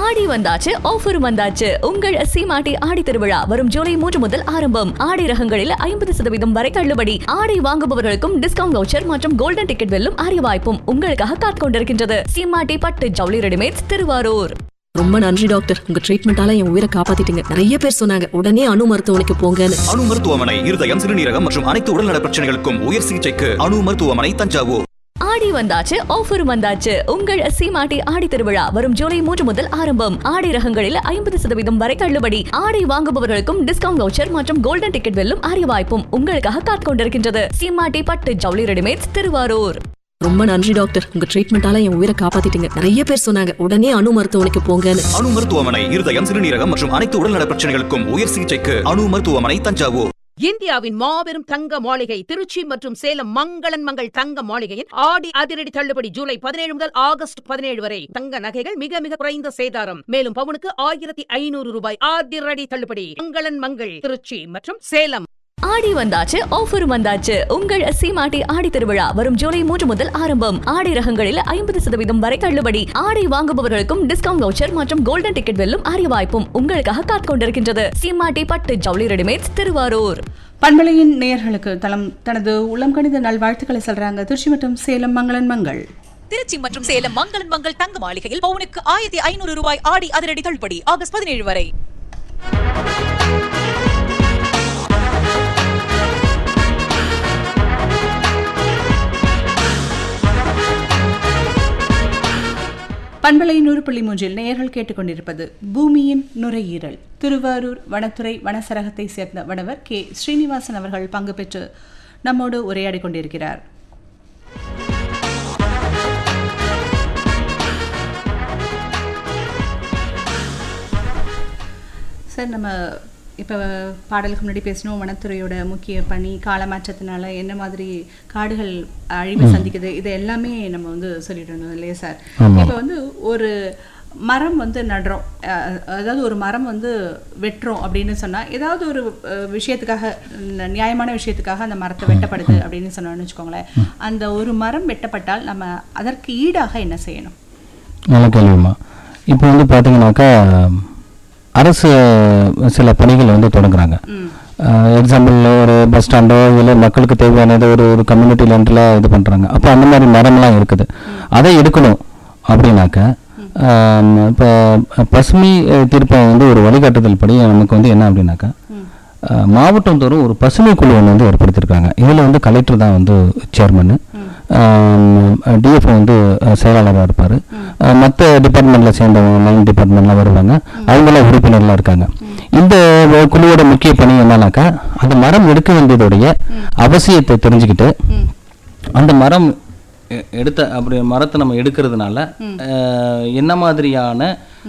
ஆடி வந்தாச்சு ஆஃபரும் வந்தாச்சு உங்கள் சீமாட்டி ஆடி திருவிழா வரும் ஜூலை மூன்று முதல் ஆரம்பம் ஆடை ரகங்களில் ஐம்பது சதவீதம் வரை தள்ளுபடி ஆடை வாங்குபவர்களுக்கும் டிஸ்கவுண்ட் வவுச்சர் மற்றும் கோல்டன் டிக்கெட் வெல்லும் அரிய வாய்ப்பும் உங்களுக்காக காத்துக் கொண்டிருக்கின்றது சீமாட்டி பட்டு ஜவுளி ரெடிமேட்ஸ் திருவாரூர் ரொம்ப நன்றி டாக்டர் உங்க ட்ரீட்மெண்டால என் உயிரை காப்பாத்திட்டீங்க நிறைய பேர் சொன்னாங்க உடனே அணு மருத்துவமனைக்கு போங்கன்னு அணு மருத்துவமனை இருதயம் சிறுநீரகம் மற்றும் அனைத்து உடல்நல பிரச்சனைகளுக்கும் உயர் சிகிச்சைக்கு அணு மருத்துவமனை தஞ்சாவூர் ஆடி வந்தாச்சு ஆஃபரும் வந்தாச்சு உங்கள் சீமாட்டி ஆடி திருவிழா வரும் ஜூலை மூன்று முதல் ஆரம்பம் ஆடை ரகங்களில் ஐம்பது சதவீதம் வரை தள்ளுபடி ஆடை வாங்குபவர்களுக்கும் டிஸ்கவுண்ட் வவுச்சர் மற்றும் கோல்டன் டிக்கெட் வெல்லும் அரிய வாய்ப்பும் உங்களுக்காக காத்துக் கொண்டிருக்கின்றது சீமாட்டி பட்டு ஜவுளி ரெடிமேட்ஸ் திருவாரூர் ரொம்ப நன்றி டாக்டர் உங்க ட்ரீட்மெண்டால என் உயிரை காப்பாத்திட்டீங்க நிறைய பேர் சொன்னாங்க உடனே அணு மருத்துவமனைக்கு போங்கன்னு அணு மருத்துவமனை இருதயம் சிறுநீரகம் மற்றும் அனைத்து உடல்நல பிரச்சனைகளுக்கும் உயர் சிகிச்சைக்கு அணு மருத்துவமனை தஞ்சாவூர் இந்தியாவின் மாபெரும் தங்க மாளிகை திருச்சி மற்றும் சேலம் மங்களன் மங்கள் தங்க மாளிகையின் ஆடி அதிரடி தள்ளுபடி ஜூலை பதினேழு முதல் ஆகஸ்ட் பதினேழு வரை தங்க நகைகள் மிக மிக குறைந்த சேதாரம் மேலும் பவுனுக்கு ஆயிரத்தி ஐநூறு ரூபாய் அதிரடி தள்ளுபடி மங்களன் மங்கள் திருச்சி மற்றும் சேலம் ஆடி வந்தாச்சு ஆஃபரும் வந்தாச்சு உங்கள் சீமாட்டி ஆடி திருவிழா வரும் ஜூலை மூன்று முதல் ஆரம்பம் ஆடை ரகங்களில் ஐம்பது சதவீதம் வரை தள்ளுபடி ஆடை வாங்குபவர்களுக்கும் டிஸ்கவுண்ட் வவுச்சர் மற்றும் கோல்டன் டிக்கெட் வெல்லும் அரிய வாய்ப்பும் உங்களுக்காக காத்துக் கொண்டிருக்கின்றது சீமாட்டி பட்டு ஜவுளி ரெடிமேட்ஸ் திருவாரூர் பண்பலையின் நேயர்களுக்கு தலம் தனது உளம் கணித நல்வாழ்த்துக்களை சொல்றாங்க திருச்சி மற்றும் சேலம் மங்களன் மங்கள் திருச்சி மற்றும் சேலம் மங்களன் மங்கள் தங்க மாளிகையில் பவுனுக்கு ஆயிரத்தி ஐநூறு ரூபாய் ஆடி அதிரடி தள்ளுபடி ஆகஸ்ட் பதினேழு வரை பண்பலையின் நூறு புள்ளி மூன்றில் நேயர்கள் கேட்டுக்கொண்டிருப்பது பூமியின் நுரையீரல் திருவாரூர் வனத்துறை வனசரகத்தை சேர்ந்த வனவர் கே ஸ்ரீனிவாசன் அவர்கள் பங்கு பெற்று நம்மோடு உரையாடிக் கொண்டிருக்கிறார் சார் நம்ம இப்போ பாடலுக்கு முன்னாடி பேசணும் வனத்துறையோட முக்கிய பணி காலமாற்றத்தினால என்ன மாதிரி காடுகள் அழிவை சந்திக்குது இது எல்லாமே நம்ம வந்து சொல்லிட்டு இருந்தோம் இல்லையா சார் இப்போ வந்து ஒரு மரம் வந்து நடுறோம் அஹ், அதாவது ஒரு மரம் வந்து வெட்டுறோம் அப்படின்னு சொன்னா ஏதாவது ஒரு அஹ், விஷயத்துக்காக ந- நியாயமான விஷயத்துக்காக அந்த மரத்தை வெட்டப்படுது அப்படின்னு சொன்னோம்னு வச்சுக்கோங்களேன் அந்த ஒரு மரம் வெட்டப்பட்டால் நம்ம அதற்கு ஈடாக என்ன செய்யணும் நல்ல கேள்விம்மா இப்போ வந்து பார்த்தீங்கன்னாக்கா அரசு சில பணிகள் வந்து தொடங்குறாங்க எக்ஸாம்பிள் ஒரு பஸ் ஸ்டாண்டோ இல்லை மக்களுக்கு தேவையானது ஒரு ஒரு கம்யூனிட்டி லெவலில் இது பண்ணுறாங்க அப்போ அந்த மாதிரி மரம்லாம் இருக்குது அதை எடுக்கணும் அப்படின்னாக்க இப்போ பசுமை அஹ், தீர்ப்பம் வந்து ஒரு வழிகாட்டுதல் படி நமக்கு வந்து என்ன அப்படின்னாக்கா அஹ், மாவட்டம் தோறும் ஒரு பசுமை குழு ஒன்று வந்து ஏற்படுத்தியிருக்காங்க இதில் வந்து கலெக்டர் தான் வந்து சேர்மனு டிஎஃப் வந்து அஹ், செயலாளராக இருப்பார் மற்ற டிபார்ட்மெண்ட்டில் சேர்ந்தவங்க லைன் டிபார்ட்மெண்ட்லாம் வருவாங்க அவங்களாம் உறுப்பினர்லாம் இருக்காங்க இந்த வ- குழுவோட முக்கிய பணி என்னன்னாக்கா அந்த மரம் எடுக்க வேண்டியதுடைய அவசியத்தை தெரிஞ்சுக்கிட்டு அந்த மரம் எ- எடுத்த அப்படி மரத்தை நம்ம எடுக்கிறதுனால அஹ், என்ன மாதிரியான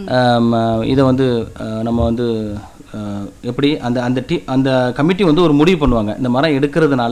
இதை வந்து அஹ், நம்ம வந்து அஹ், எப்படி அந்த அந்த டீ அந்த கமிட்டி வந்து ஒரு முடிவு பண்ணுவாங்க இந்த மரம் எடுக்கிறதுனால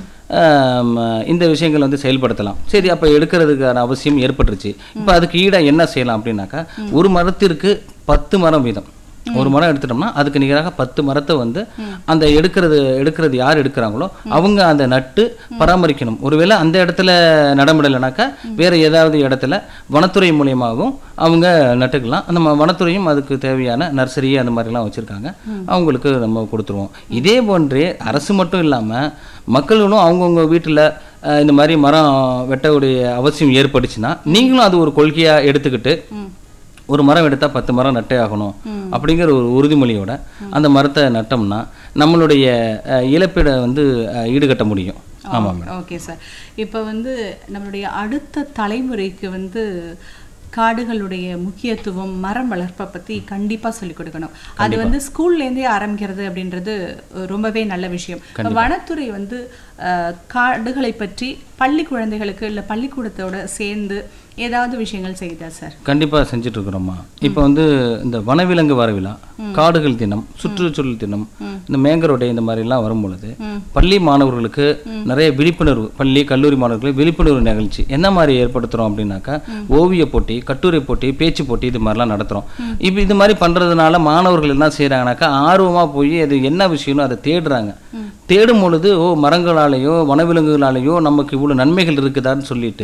ஆம், இந்த விஷயங்கள் வந்து செயல்படுத்தலாம் சரி அப்போ எடுக்கிறதுக்கான அவசியம் ஏற்பட்டுருச்சு இப்போ அதுக்கு ஈடாக என்ன செய்யலாம் அப்படின்னாக்கா ஒரு மரத்திற்கு பத்து மரம் வீதம் ஒரு மரம் எடுத்துட்டோம்னா அதுக்கு நிகராக பத்து மரத்தை வந்து அந்த எடுக்கிறது எடுக்கிறது யார் எடுக்கிறாங்களோ அவங்க அந்த நட்டு பராமரிக்கணும் ஒருவேளை அந்த இடத்துல நடமிடலைனாக்கா வேற ஏதாவது இடத்துல வனத்துறை மூலியமாகவும் அவங்க நட்டுக்கலாம் அந்த ம- வனத்துறையும் அதுக்கு தேவையான நர்சரி அந்த மாதிரிலாம் வச்சுருக்காங்க அவங்களுக்கு நம்ம கொடுத்துருவோம் இதே போன்றே அரசு மட்டும் இல்லாமல் மக்களும் அவங்கவுங்க வீட்டில் இந்த மாதிரி மரம் வெட்டக்கூடிய அவசியம் ஏற்பட்டுச்சுன்னா நீங்களும் அது ஒரு கொள்கையாக எடுத்துக்கிட்டு ஒரு மரம் எடுத்தால் பத்து மரம் நட்டே ஆகணும் அப்படிங்கிற ஒரு உறுதிமொழியோட அந்த மரத்தை நட்டோம்னா நம்மளுடைய அஹ், இழப்பீடை வந்து அஹ், ஈடுகட்ட முடியும் ஆமாம் மேடம் ஓகே சார் இப்போ வந்து நம்மளுடைய அடுத்த தலைமுறைக்கு வந்து காடுகளுடைய முக்கியத்துவம் மரம் வளர்ப்பை பற்றி கண்டிப்பாக சொல்லிக் கொடுக்கணும் அது வந்து ஸ்கூல்லேருந்தே ஆரம்பிக்கிறது அப்படின்றது அஹ், ரொம்பவே நல்ல விஷயம் இப்ப வனத்துறை வந்து அஹ், காடுகளை பற்றி பள்ளி குழந்தைகளுக்கு இல்லை பள்ளிக்கூடத்தோட சேர்ந்து ஏதாவது விஷயங்கள் செய்யுதா சார் கண்டிப்பாக செஞ்சுட்டு இருக்கிறோம்மா இப்போ வந்து இந்த வனவிலங்கு வார விழா காடுகள் தினம் சுற்றுச்சூழல் தினம் இந்த மேங்கரோடை இந்த மாதிரிலாம் வரும் பொழுது பள்ளி மாணவர்களுக்கு நிறைய விழிப்புணர்வு பள்ளி கல்லூரி மாணவர்களுக்கு விழிப்புணர்வு நிகழ்ச்சி என்ன மாதிரி ஏற்படுத்துகிறோம் அப்படின்னாக்கா ஓவிய போட்டி கட்டுரை போட்டி பேச்சு போட்டி இது மாதிரிலாம் நடத்துகிறோம் இப்போ இது மாதிரி பண்ணுறதுனால மாணவர்கள் என்ன செய்கிறாங்கனாக்கா ஆர்வமாக போய் அது என்ன விஷயம்னு அதை தேடுறாங்க தேடும் பொழுது ஓ மரங்களாலேயோ வனவிலங்குகளாலேயோ நமக்கு இவ்வளோ நன்மைகள் இருக்குதான்னு சொல்லிட்டு